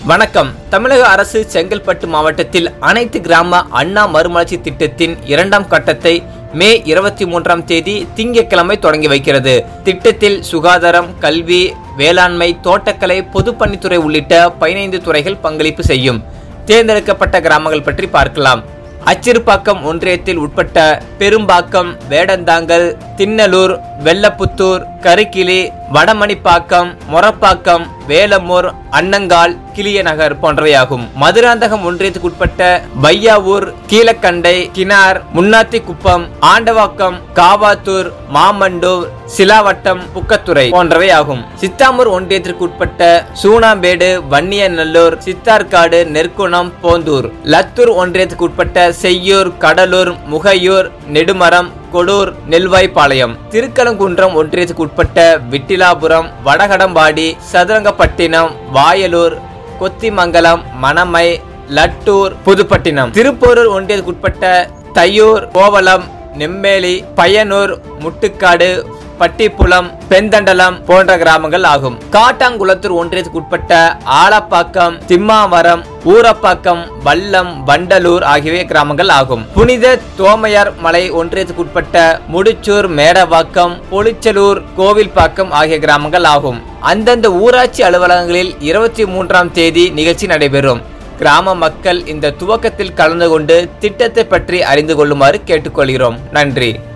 வணக்கம் தமிழக அரசு செங்கல்பட்டு மாவட்டத்தில் அனைத்து கிராம அண்ணா மறுமலர்ச்சி திட்டத்தின் இரண்டாம் கட்டத்தை மே இருபத்தி மூன்றாம் தேதி திங்கட்கிழமை தொடங்கி வைக்கிறது திட்டத்தில் சுகாதாரம் கல்வி வேளாண்மை தோட்டக்கலை பொதுப்பணித்துறை உள்ளிட்ட பதினைந்து துறைகள் பங்களிப்பு செய்யும் தேர்ந்தெடுக்கப்பட்ட கிராமங்கள் பற்றி பார்க்கலாம் அச்சிறுபாக்கம் ஒன்றியத்தில் உட்பட்ட பெரும்பாக்கம் வேடந்தாங்கல் தின்னலூர் வெள்ளப்புத்தூர் கருக்கிளி வடமணிப்பாக்கம் மொரப்பாக்கம் வேலமூர் அன்னங்கால் கிளியநகர் போன்றவையாகும் மதுராந்தகம் ஒன்றியத்துக்கு உட்பட்ட பையாவூர் கீழக்கண்டை கினார் முன்னாத்திக்குப்பம் ஆண்டவாக்கம் காவாத்தூர் மாமண்டூர் சிலாவட்டம் புக்கத்துறை போன்றவை ஆகும் சித்தாமூர் ஒன்றியத்திற்கு உட்பட்ட சூனாம்பேடு வன்னியநல்லூர் சித்தார்காடு நெற்குணம் போந்தூர் லத்தூர் ஒன்றியத்துக்கு உட்பட்ட செய்யூர் கடலூர் முகையூர் நெடுமரம் கொடூர் நெல்வாய்ப்பாளையம் திருக்கலங்குன்றம் ஒன்றியத்துக்கு உட்பட்ட விட்டிலாபுரம் வடகடம்பாடி சதுரங்கப்பட்டினம் வாயலூர் கொத்திமங்கலம் மணமை லட்டூர் புதுப்பட்டினம் திருப்போரூர் ஒன்றியத்துக்கு உட்பட்ட தையூர் கோவளம் நெம்மேலி பயனூர் முட்டுக்காடு பட்டிப்புலம் பெந்தண்டலம் போன்ற கிராமங்கள் ஆகும் காட்டாங்குளத்தூர் ஒன்றியத்துக்கு உட்பட்ட ஆலப்பாக்கம் திம்மாவரம் ஊரப்பாக்கம் வல்லம் வண்டலூர் ஆகியவை கிராமங்கள் ஆகும் புனித தோமையார் மலை ஒன்றியத்துக்கு உட்பட்ட முடிச்சூர் மேடவாக்கம் பொலிச்சலூர் கோவில்பாக்கம் ஆகிய கிராமங்கள் ஆகும் அந்தந்த ஊராட்சி அலுவலகங்களில் இருபத்தி மூன்றாம் தேதி நிகழ்ச்சி நடைபெறும் கிராம மக்கள் இந்த துவக்கத்தில் கலந்து கொண்டு திட்டத்தை பற்றி அறிந்து கொள்ளுமாறு கேட்டுக்கொள்கிறோம் நன்றி